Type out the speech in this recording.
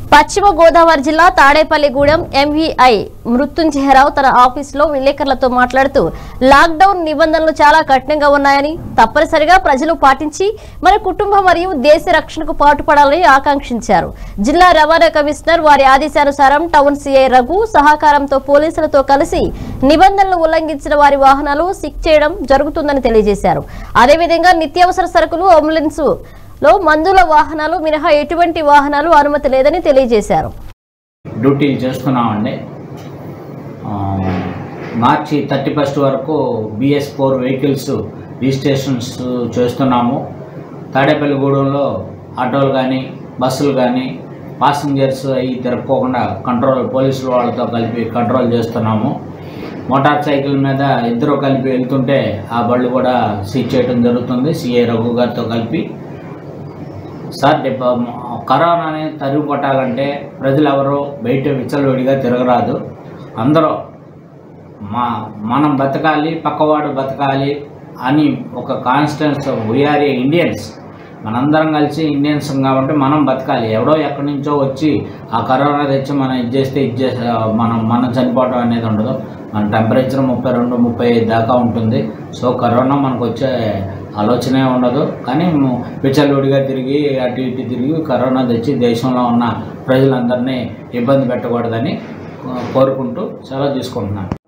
పశ్చిమ గోదావరి జిల్లా తాడేపల్లిగూడెం ఎంవీఐ మృత్యుంజయరావు తన ఆఫీసులో విలేకరులతో మాట్లాడుతూ లాక్డౌన్ నిబంధనలు చాలా కఠినంగా ఉన్నాయని తప్పనిసరిగా ప్రజలు పాటించి మన కుటుంబం మరియు దేశ రక్షణకు పాటుపడాలని ఆకాంక్షించారు జిల్లా రవాణా కమిషనర్ వారి ఆదేశానుసారం టౌన్ సిఐ రఘు సహకారంతో పోలీసులతో కలిసి నిబంధనలు ఉల్లంఘించిన వారి వాహనాలు సిక్ చేయడం జరుగుతుందని తెలియజేశారు అదేవిధంగా నిత్యావసర సరుకులు అంబులెన్స్ లో మందుల వాహనాలు మినహా ఎటువంటి వాహనాలు అనుమతి లేదని తెలియజేశారు డ్యూటీలు చేస్తున్నామండి ఆ, మార్చి థర్టీ ఫస్ట్ వరకు బిఎస్ ఫోర్ వెహికల్స్ రిజిస్ట్రేషన్స్ చేస్తున్నాము తాడేపల్లిగూడెంలో ఆటోలు కానీ బస్సులు కానీ పాసింజర్స్ అవి తిరగకోకుండా కంట్రోల్ పోలీసుల వాళ్ళతో కలిపి కంట్రోల్ చేస్తున్నాము మోటార్ సైకిల్ మీద ఇద్దరు కలిపి వెళ్తుంటే ఆ బళ్ళు కూడా సీజ్ చేయడం జరుగుతుంది సిఐ రఘు గారితో కలిపి సార్ డిప- కరోనాని తరిమి కొట్టాలంటే ప్రజలు ఎవరు బయట విచ్చలవిడిగా తిరగరాదు అందరూ మా మనం బతకాలి పక్కవాడు బతకాలి అని ఒక కాన్స్టెన్స్ వీఆర్ ఏ ఇండియన్స్ మనందరం కలిసి ఇండియన్స్ కాబట్టి మనం బతకాలి ఎవడో ఎక్కడి నుంచో వచ్చి ఆ కరోనా తెచ్చి మనం ఇది చేస్తే ఇది చేస్తే మనం మనం చనిపోవడం అనేది ఉండదు మన టెంపరేచర్ ముప్పై రెండు ముప్పై ఐదు దాకా ఉంటుంది సో కరోనా మనకు వచ్చే ఆలోచనే ఉండదు కానీ విచ్చలవిడిగా తిరిగి అటు ఇటు తిరిగి కరోనా తెచ్చి దేశంలో ఉన్న ప్రజలందరినీ ఇబ్బంది పెట్టకూడదని కోరుకుంటూ సెలవు తీసుకుంటున్నాను